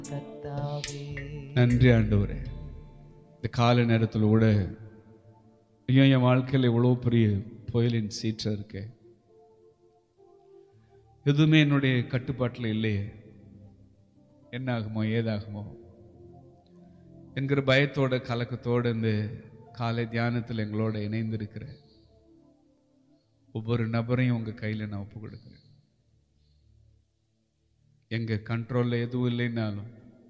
கர்த்தாவே நன்றி ஆண்டவரே இந்த கால நேரத்தில் கூட ஐயோ என் வாழ்க்கையில் இவ்வளோ பெரிய புயலின் சீற்றம் இருக்கே எதுவுமே என்னுடைய கட்டுப்பாட்டில் இல்லையே என்ன ஆகுமோ ஏதாகுமோ என்கிற பயத்தோட கலக்கத்தோட இந்த காலை தியானத்தில் எங்களோட இணைந்திருக்கிற ஒவ்வொரு நபரையும் உங்க கையில நான் ஒப்பு கொடுக்குறேன் எங்க கண்ட்ரோல்ல எதுவும் இல்லைன்னாலும்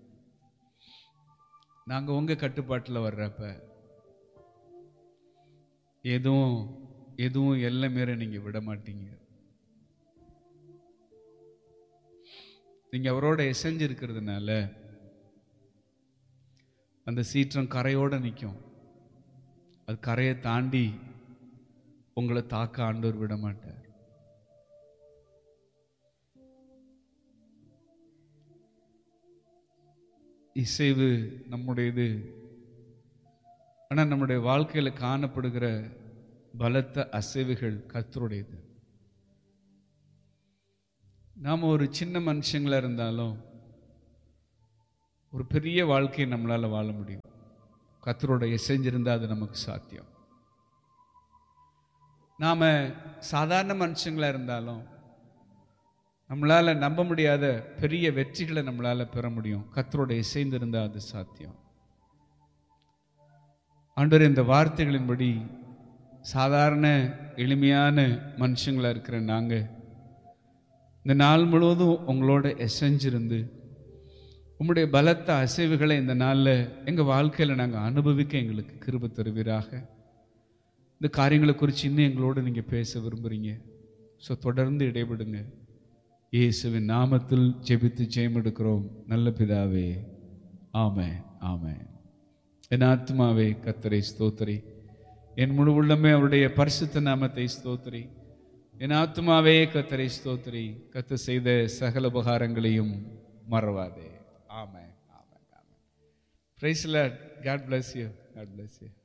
நாங்க உங்க கட்டுப்பாட்டில் வர்றப்ப எதுவும் எதுவும் எல்லை மீற நீங்க விட மாட்டீங்க நீங்க அவரோட எசைஞ்சு இருக்கிறதுனால அந்த சீற்றம் கரையோட நிற்கும் அது கரையை தாண்டி உங்களை தாக்க ஆண்டவர் விட மாட்டார் இசைவு நம்முடையது ஆனா நம்முடைய வாழ்க்கையில காணப்படுகிற பலத்த அசைவுகள் கர்த்தருடையது நாம ஒரு சின்ன மனுஷங்களா இருந்தாலும் ஒரு பெரிய வாழ்க்கையை நம்மளால வாழ முடியும் கர்த்தரோட இசைஞ்சிருந்தா அது நமக்கு சாத்தியம் நாம சாதாரண மனுஷங்களா இருந்தாலும் நம்மளால நம்ப முடியாத பெரிய வெற்றிகளை நம்மளால பெற முடியும் கர்த்தரோட இசைந்திருந்தா அது சாத்தியம் ஆண்டவர் இந்த வார்த்தைகளின்படி சாதாரண எளிமையான மனுஷங்களா இருக்கிற நாங்க இந்த நாள் முழுவதும் உங்களோட எசைஞ்சிருந்து உம்முடைய பலத்த அசைவுகளை இந்த நாளில் எங்கள் வாழ்க்கையில் நாங்கள் அனுபவிக்க எங்களுக்கு கிருப தருவீராக இந்த காரியங்களை குறித்து இன்னும் எங்களோட நீங்கள் பேச விரும்புகிறீங்க ஸோ தொடர்ந்து இடைபடுங்க இயேசுவின் நாமத்தில் ஜெபித்து ஜெயம் எடுக்கிறோம் நல்ல பிதாவே ஆமே ஆமே என் ஆத்மாவே கத்தரை ஸ்தோத்திரி என் முழு உள்ளமே அவருடைய பரிசுத்த நாமத்தை ஸ்தோத்திரி என் ஆத்மாவே கத்தரை ஸ்தோத்திரி கத்து செய்த சகல உபகாரங்களையும் மறவாதே ஆமே ஆமே ஆமே பிரைஸ்ல God bless you God bless you